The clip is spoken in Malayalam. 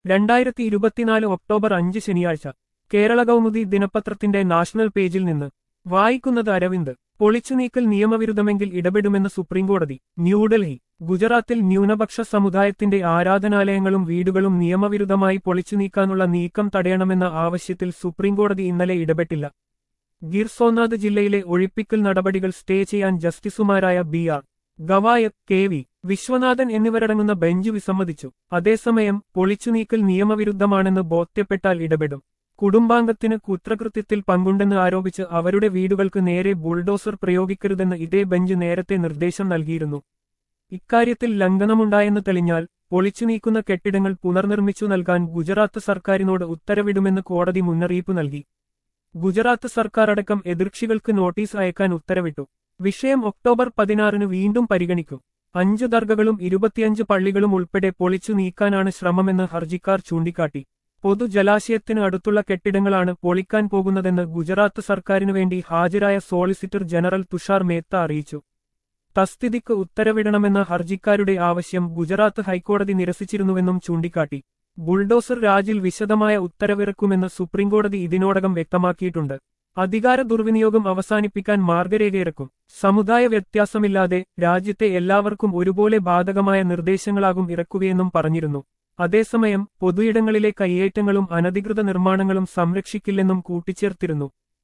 രണ്ടായിരത്തി ഇരുപത്തിനാല് ഒക്ടോബർ അഞ്ച് ശനിയാഴ്ച കേരള കൗമുദി ദിനപത്രത്തിന്റെ നാഷണൽ പേജിൽ നിന്ന് വായിക്കുന്നത് അരവിന്ദ് പൊളിച്ചുനീക്കൽ നിയമവിരുദ്ധമെങ്കിൽ ഇടപെടുമെന്ന് സുപ്രീംകോടതി ന്യൂഡൽഹി ഗുജറാത്തിൽ ന്യൂനപക്ഷ സമുദായത്തിന്റെ ആരാധനാലയങ്ങളും വീടുകളും നിയമവിരുദ്ധമായി പൊളിച്ചുനീക്കാനുള്ള നീക്കം തടയണമെന്ന ആവശ്യത്തിൽ സുപ്രീംകോടതി ഇന്നലെ ഇടപെട്ടില്ല ഗിർ സോനാഥ് ജില്ലയിലെ ഒഴിപ്പിക്കൽ നടപടികൾ സ്റ്റേ ചെയ്യാൻ ജസ്റ്റിസുമാരായ ബി ആർ ഗവായത്ത് കെ വി വിശ്വനാഥൻ എന്നിവരടങ്ങുന്ന ബെഞ്ച് വിസമ്മതിച്ചു അതേസമയം പൊളിച്ചുനീക്കൽ നിയമവിരുദ്ധമാണെന്ന് ബോധ്യപ്പെട്ടാൽ ഇടപെടും കുടുംബാംഗത്തിന് കുറ്റകൃത്യത്തിൽ പങ്കുണ്ടെന്ന് ആരോപിച്ച് അവരുടെ വീടുകൾക്ക് നേരെ ബുൾഡോസർ പ്രയോഗിക്കരുതെന്ന് ഇതേ ബെഞ്ച് നേരത്തെ നിർദ്ദേശം നൽകിയിരുന്നു ഇക്കാര്യത്തിൽ ലംഘനമുണ്ടായെന്ന് തെളിഞ്ഞാൽ പൊളിച്ചുനീക്കുന്ന കെട്ടിടങ്ങൾ പുനർനിർമ്മിച്ചു നൽകാൻ ഗുജറാത്ത് സർക്കാരിനോട് ഉത്തരവിടുമെന്ന് കോടതി മുന്നറിയിപ്പ് നൽകി ഗുജറാത്ത് സർക്കാർ അടക്കം എതിർക്ഷികൾക്ക് നോട്ടീസ് അയക്കാൻ ഉത്തരവിട്ടു വിഷയം ഒക്ടോബർ പതിനാറിന് വീണ്ടും പരിഗണിക്കും അഞ്ച് ദർഗകളും ഇരുപത്തിയഞ്ച് പള്ളികളും ഉൾപ്പെടെ പൊളിച്ചു നീക്കാനാണ് ശ്രമമെന്ന് ഹർജിക്കാർ ചൂണ്ടിക്കാട്ടി പൊതുജലാശയത്തിന് അടുത്തുള്ള കെട്ടിടങ്ങളാണ് പൊളിക്കാൻ പോകുന്നതെന്ന് ഗുജറാത്ത് സർക്കാരിനു വേണ്ടി ഹാജരായ സോളിസിറ്റർ ജനറൽ തുഷാർ മേത്ത അറിയിച്ചു തസ്തിതിക്ക് ഉത്തരവിടണമെന്ന ഹർജിക്കാരുടെ ആവശ്യം ഗുജറാത്ത് ഹൈക്കോടതി നിരസിച്ചിരുന്നുവെന്നും ചൂണ്ടിക്കാട്ടി ബുൾഡോസർ രാജിൽ വിശദമായ ഉത്തരവിറക്കുമെന്ന് സുപ്രീംകോടതി ഇതിനോടകം വ്യക്തമാക്കിയിട്ടുണ്ട് അധികാര ദുർവിനിയോഗം അവസാനിപ്പിക്കാൻ മാർഗരേഖയിറക്കും സമുദായ വ്യത്യാസമില്ലാതെ രാജ്യത്തെ എല്ലാവർക്കും ഒരുപോലെ ബാധകമായ നിർദ്ദേശങ്ങളാകും ഇറക്കുകയെന്നും പറഞ്ഞിരുന്നു അതേസമയം പൊതുയിടങ്ങളിലെ കയ്യേറ്റങ്ങളും അനധികൃത നിർമ്മാണങ്ങളും സംരക്ഷിക്കില്ലെന്നും കൂട്ടിച്ചേർത്തിരുന്നു